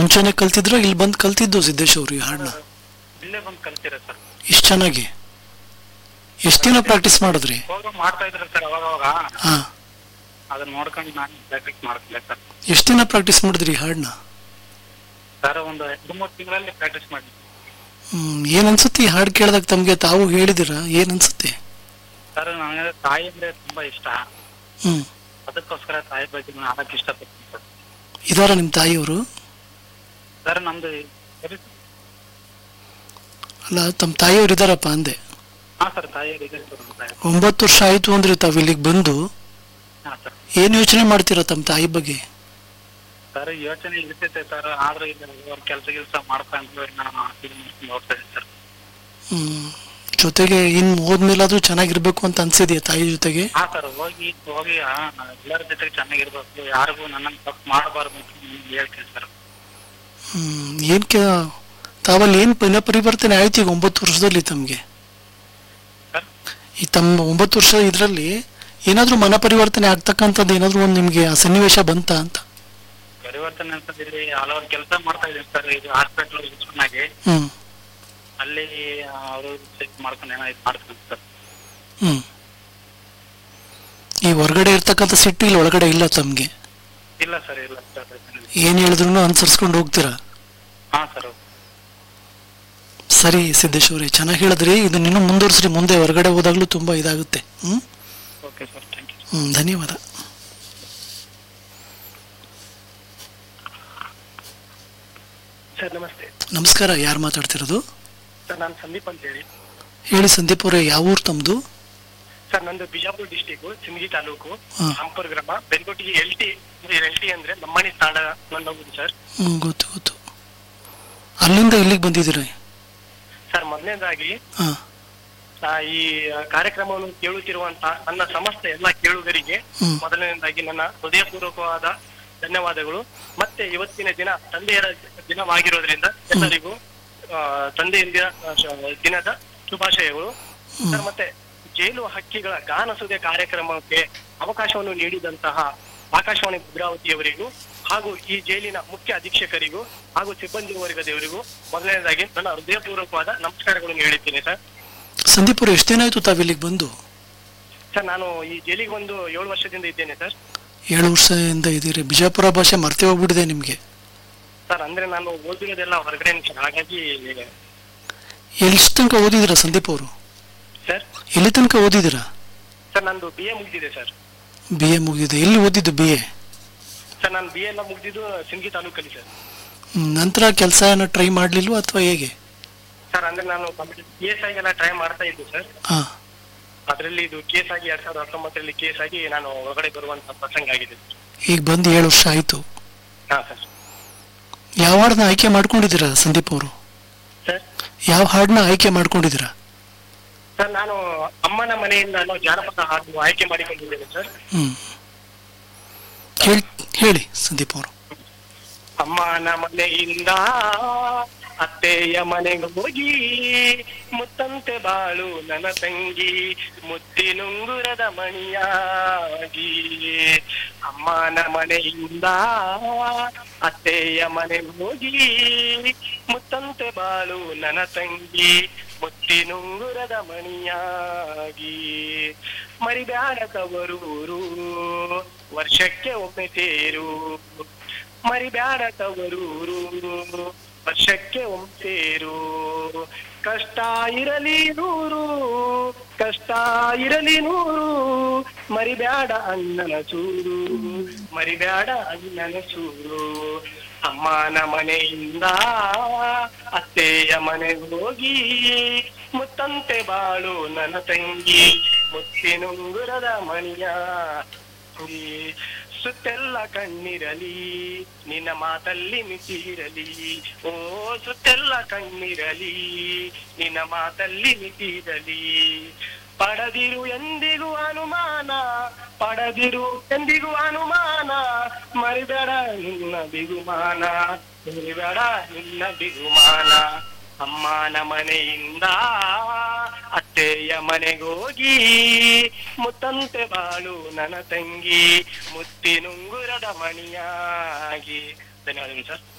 ಮುಂಚೆನೆ ಕಲ್ತಿದ್ರ ಇಲ್ಲಿ ಬಂದು ಕಲ್ತಿದ್ದು ಸಿದ್ದೇಶ್ ಅವರು ಈ ಹಾಡನ್ನ ಇಲ್ಲೇ ಬಂದು ಕಲ್ತಿರ ಸರ್ ಇಷ್ಟು ಚೆನ್ನಾಗಿ ಎಷ್ಟು ದಿನ ಪ್ರಾಕ್ಟೀಸ್ ಮಾಡಿದ್ರಿ ಪ್ರೋಗ್ರಾಮ್ ಮಾಡ್ತಾ ಇದ್ರ ಸರ್ ಅವಾಗ ಅವಾಗ ಹಾ ಅದನ್ನ ನೋಡ್ಕೊಂಡು ನಾನು ಪ್ರಾಕ್ಟೀಸ್ ಮಾಡ್ತಿದ್ದೆ ಸರ್ ಎಷ್ಟು ದಿನ ಪ್ರಾಕ್ಟೀಸ್ ಮಾಡಿದ್ರಿ ಈ ಹಾಡನ್ನ ಸರ್ ಒಂದು ಎರಡು ಮೂರು ತಿಂಗಳಲ್ಲಿ ಪ್ರಾಕ್ಟೀಸ್ ಮಾಡಿ ಹ್ಮ್ ಏನ್ ಅನ್ಸುತ್ತೆ ಈ ಹಾಡು ಕೇಳಿದಾಗ ತಮ್ಗೆ ತಾವು ಹೇಳಿದಿರ ಏನ್ ಅನ್ಸುತ್ತೆ ಸರ್ ನನಗೆ ತಾಯಿ ಅಂದ್ರೆ ತುಂಬಾ ಇಷ್ಟ ಹ್ಮ್ ಅದಕ್ಕೋಸ್ಕರ ತಾಯಿ ಬಗ್ಗೆ ನಾನು ಆಡಕ್ಕೆ ಇಷ್ಟಪಡ್ತೀನಿ ಸರ್ ಇದಾರ ನಿಮ್ ತಾಯಿಯವರು ಸರ್ ನಮ್ದು ಸರಿ ಅಲ್ಲ ತಮ್ಮ ತಾಯಿಯವರು ಇದಾರಪ್ಪ ಅಂದೆ ಹಾ ಸರ್ ತಾಯಿಯವರು ಇದೆ ಸರ್ ನಮ್ಮ ತಾಯಿ ಒಂಬತ್ತು ವರ್ಷ ಆಯ್ತು ಅಂದ್ರೆ ತಾವು ಇಲ್ಲಿಗೆ ಬಂದು ಹಾ ಸರ್ ಏನ್ ಯೋಚನೆ ಮಾಡ್ತೀರಾ ತಮ್ಮ ತಾಯಿ ಬಗ್ಗೆ ಸರ್ ಯೋಚನೆ ಇರ್ತೈತೆ ಸರ್ ಆದ್ರೆ ಇಲ್ಲ ಅವ್ರ ಕೆಲಸ ಕೆಲಸ ಮಾಡ್ಕೊಂಡು ನಾನು ಇದು ಮಾಡ್ಕೊಂಡು ಹೋಗ್ತಾ ಇದ್ದೀನಿ ಸರ್ ಹ್ಮ್ ಜೊತೆಗೆ ಇನ್ ಹೋದ್ಮೇಲಾದ್ರೂ ಚೆನ್ನಾಗಿರ್ಬೇಕು ಅಂತ ಅನ್ಸಿದ್ಯಾ ತಾಯಿ ಜೊತೆಗೆ ಹಾ ಸರ್ ಹೋಗಿ ಹೋಗಿ ಆ, ನಾವ್ ಎಲ್ಲರ ಜೊತೆಗೆ ಚೆನ್ನಾಗಿರ್ಬೇಕು ಯಾರಿಗೂ ನನ್ನನ್ನು ತಪ್ಪು ಮಾಡಬಾರ್ದು ಅಂತ ನಿಮ್ಗೆ ಹೇಳ್ತೀನಿ ಸರ್ ಹ್ಮ್ ಏನ್ ಕೆ ತಾವಲ್ಲಿ ಏನ್ ಪುನಃ ಪರಿವರ್ತನೆ ಆಯ್ತು ಈಗ ಒಂಬತ್ತು ವರ್ಷದಲ್ಲಿ ತಮ್ಗೆ ಸರ್ ಈ ತಮ್ಮ ಒಂಬತ್ತು ವರ್ಷ ಇದ್ರಲ್ಲಿ ಏನಾದ್ರೂ ಮನ ಪರಿವರ್ತನೆ ಆಗ್ತಕ್ಕಂಥದ್ದು ಏನಾದ್ರೂ ಒಂದು ನಿಮ್ಗೆ ಆ ಸನ್ನಿವೇಶ ಬಂತ ಅಂತ ಪರಿವರ್ತನೆ ಅಂತಂದ್ರೆ ಹಲವಾರು ಕೆಲಸ ಮಾಡ್ತಾ ಇದ್ದೀನಿ ಸರ್ ಇದು ಹಾಸ್ಪಿಟಲ್ ಆಗಿ ಹ್ಮ್ ಅಲ್ಲಿ ಅವರು ಚೆಕ್ ಮಾಡ್ಕೊಂಡು ಏನೋ ಇದು ಮಾಡ್ತೀನಿ ಸರ್ ಹ್ಮ್ ಈ ಹೊರಗಡೆ ಇರ್ತಕ್ಕಂಥ ಸಿಟ್ಟು ಇಲ್ಲಿ ಒಳಗಡೆ ಇಲ್ಲ ತಮ್ಗೆ ಇಲ್ಲ ಸರ್ ಇಲ್ಲ ಸರ್ ಏನ್ ಹೇಳಿದ್ರು ಅನುಸರಿಸ್ಕೊಂಡು ಹೋಗ್ತೀರಾ ಹಾ ಸರ್ ಸರಿ ಸಿದ್ದೇಶ್ ಅವರೇ ಚೆನ್ನಾಗಿ ಹೇಳಿದ್ರಿ ಇದನ್ನ ಇನ್ನೂ ಮುಂದುವರಿಸ್ರಿ ಮುಂದೆ ಹೊರಗಡೆ ಹೋದಾಗ್ಲೂ ತುಂಬಾ ಇದಾಗುತ್ತೆ hmm okay sir thank you hmm ಧನ್ಯವಾದ ಸರ್ ನಮಸ್ತೆ ನಮಸ್ಕಾರ ಯಾರು ಮಾತಾಡ್ತಿರೋದು ಸರ್ ನಾನು ಸಂದೀಪ್ ಅಂತ ಹೇಳಿ ಹೇಳಿ ಸಂದೀಪ್ ಅವರೇ ಯಾವ ಊರು ತಮ್ದು ಸರ್ ನಂದು ಬಿಜಾಪುರ ಡಿಸ್ಟಿಕ್ ಸಿಂದಗಿ ತಾಲೂಕು ಹಾ. ರಾಂಪುರ ಗ್ರಾಮ ಬೆಂಗೋಟಿಗೆ ಎಲ್ ಟಿ ಎಲ್ ಟಿ ಅಂದ್ರೆ ನಮ್ಮನೆ ತಾಂಡ ನನ್ನ ಊರು ಸರ್ ಹ್ಮ್ ಗೊತ್ತು ಗೊತ್ತು ಅಲ್ಲಿಂದ ಇಲ್ಲಿಗೆ ಬಂದಿದ್ದೀರಾ ಸರ್ ಮೊದಲನೇದಾಗಿ ಹಾ ಆ, ಈ ಕಾರ್ಯಕ್ರಮವನ್ನು ಕೇಳುತ್ತಿರುವಂತ ನನ್ನ ಸಮಸ್ತ ಎಲ್ಲ ಕೇಳುಗರಿಗೆ ಹ್ಮ್. ಮೊದಲನೇದಾಗಿ ನನ್ನ ಹೃದಯಪೂರ್ವಕವಾದ ಧನ್ಯವಾದಗಳು ಮತ್ತೆ ಇವತ್ತಿನ ದಿನ ತಂದೆಯರ ದಿನವಾಗಿರೋದ್ರಿಂದ ಎಲ್ಲರಿಗೂ ಆ, ತಂದೆಯ ದಿನ ಆ, ಶ- ದಿನದ ಶುಭಾಶಯಗಳು ಸರ್ ಮತ್ತೆ ಜೈಲು ಹಕ್ಕಿಗಳ ಗಾನ ಸುದೆ ಕಾರ್ಯಕ್ರಮಕ್ಕೆ ಅವಕಾಶವನ್ನು ನೀಡಿದಂತಹ ಆಕಾಶವಾಣಿ ಭದ್ರಾವತಿಯವರಿಗೂ ಹಾಗೂ ಈ ಜೈಲಿನ ಮುಖ್ಯ ಅಧೀಕ್ಷಕರಿಗೂ ಹಾಗೂ ಸಿಬ್ಬಂದಿ ವರ್ಗದವರಿಗೂ ಮೊದಲನೇದಾಗಿ ನನ್ನ ಹೃದಯಪೂರ್ವಕವಾದ ನಮಸ್ಕಾರಗಳನ್ನು ಹೇಳಿದ್ದೀನಿ ಸರ್ ಸಂದೀಪ್ ಅವರು ಎಷ್ಟು ದಿನ ಆಯ್ತು ತಾವು ಇಲ್ಲಿಗೆ ಬಂದು ಸರ್ ನಾನು ಈ ಜೈಲಿಗೆ ಒಂದು ಏಳು ವರ್ಷದಿಂದ ಇದ್ದೇನೆ ಸರ್ ಏಳು ವರ್ಷದಿಂದ ಇದ್ದೀರಿ ಬಿಜಾಪುರ ಭಾಷೆ ಮರ್ತೇ ಹೋಗ್ಬಿಟ್ಟಿದೆ ನಿಮ್ಗೆ ಸರ್ ಅಂದ್ರೆ ನಾನು ಓದಿರೋದೆಲ್ಲ ಹೊರಗಡೆ ಸರ್ ಹಾಗಾಗಿ ಎಲ್ಲಿ ತನಕ ಓದಿದ್ದೀರಾ ಸಂದೀಪ್ ಅವರು ಸರ್ ಎಲ್ಲಿ ತನಕ ಓದಿದ್ದೀರಾ ಸರ್ ನಂದು ಬಿ ಎ ಮುಗ್ದಿದೆ ಸರ್ ಬಿ ಎ ಮುಗಿದಿದೆ ಎಲ್ಲಿ ಓದಿದ್ದು ಬಿ ಎ ಸರ್ ನಾನು ಬಿ ಎಲ್ಲ ಮುಗ್ದಿದ್ದು ಸಿಂಗಿ ತಾಲೂಕಲ್ಲಿ ಸರ್ ನಂತರ ಕೆಲಸ ಏನೋ ಟ್ರೈ ಮಾಡ್ಲಿಲ್ವಾ ಅಥವಾ ಹೇಗೆ ಸರ್ ಅಂದ್ರೆ ನಾನು ಕೇಸ್ ಆಗಿ ಎಲ್ಲ ಟ್ರೈ ಮಾಡ್ತಾ ಇದ್ದೆ ಸರ್ ಹಾ ಅದರಲ್ಲಿ ಇದು ಕೇಸ್ ಆಗಿ ಎರಡ್ ಸಾವಿರದ ಹತ್ತೊಂಬತ್ತರಲ್ಲಿ ಕೇಸ್ ಆಗಿ ನಾನು ಹೊರಗಡೆ ಬರುವಂತ ಪ್ರಸಂಗ ಆಗಿದೆ ಸರ್ ಈಗ ಬಂದು ಏಳು ವರ್ಷ ಆಯ್ತು ಹಾ ಸರ್ ಯಾವ ಹಾಡನ್ನ ಆಯ್ಕೆ ಮಾಡ್ಕೊಂಡಿದ್ದೀರಾ ಸಂದೀಪ್ ಅವರು ಸರ್ ಯಾವ ಹಾಡನ್ನ ಆಯ್ಕೆ ಮಾಡ್ಕೊಂಡಿದ್ದೀರಾ ಸರ್ ನಾನು ಅಮ್ಮನ ಮನೆಯಿಂದ ಅನ್ನೋ ಜಾನಪದ ಹಾಡು ಆಯ್ಕೆ ಮಾಡಿಕೊಂಡಿದ್ದೇನೆ ಸರ್ ಹ್ಮ್ ಹೇಳ್ ಹೇಳಿ ಸಂದೀಪ್ ಅವರು ಅಮ್ಮನ ಮನೆಯಿಂದ ಅತ್ತೆಯ ಮನೆಗೆ ಹೋಗಿ ಮುತ್ತಂತೆ ಬಾಳು ನನ್ನ ತಂಗಿ ಮುತ್ತಿನುಂಗುರದ ಮಣಿಯಾಗಿ ಅಮ್ಮನ ಮನೆಯಿಂದ ಅತ್ತೆಯ ಮನೆಗೆ ಹೋಗಿ ಮುತ್ತಂತೆ ಬಾಳು ನನ್ನ ತಂಗಿ ಮುತ್ತಿನುಂಗುರದ ಮಣಿಯಾಗಿ ಮರಿಬ್ಯಾಡ ತವರೂರು ವರ್ಷಕ್ಕೆ ಒಮ್ಮೆ ಸೇರು ಮರಿಬ್ಯಾಡ ತವರೂರು ವರ್ಷಕ್ಕೆ ಒಮ್ಸೇರು ಕಷ್ಟ ಇರಲಿ ನೂರು ಕಷ್ಟ ಇರಲಿ ನೂರು ಮರಿಬ್ಯಾಡ ಅಣ್ಣನ ಚೂರು ಮರಿಬ್ಯಾಡ ಅಣ್ಣನ ಚೂರು ಅಮ್ಮನ ಮನೆಯಿಂದ ಅತ್ತೆಯ ಮನೆಗೆ ಹೋಗಿ ಮುತ್ತಂತೆ ಬಾಳು ನನ್ನ ತಂಗಿ ಮುತ್ತಿನುಂಗುರದ ಮಣಿಯ ಈ ಸುತ್ತೆಲ್ಲ ಕಣ್ಣಿರಲಿ ನಿನ್ನ ಮಾತಲ್ಲಿ ಮಿತಿರಲಿ ಓ ಸುತ್ತೆಲ್ಲ ಕಣ್ಣಿರಲಿ ನಿನ್ನ ಮಾತಲ್ಲಿ ಮಿತಿರಲಿ ಪಡದಿರು ಎಂದಿಗೂ ಅನುಮಾನ ಪಡದಿರು ಎಂದಿಗೂ ಅನುಮಾನ ಮರಿಬೇಡ ನಿನ್ನ ಬಿಗುಮಾನ ಮರಿಬೇಡ ನಿನ್ನ ಬಿಗುಮಾನ ಅಮ್ಮನ ಮನೆಯಿಂದ ಅತ್ತೆಯ ಮನೆಗೋಗಿ ಮುತ್ತಂತೆ ಬಾಳು ನನ್ನ ತಂಗಿ ಮುತ್ತಿನುಂಗುರದ ಮಣಿಯಾಗಿ ಧನ್ಯವಾದಗಳು ಸರ್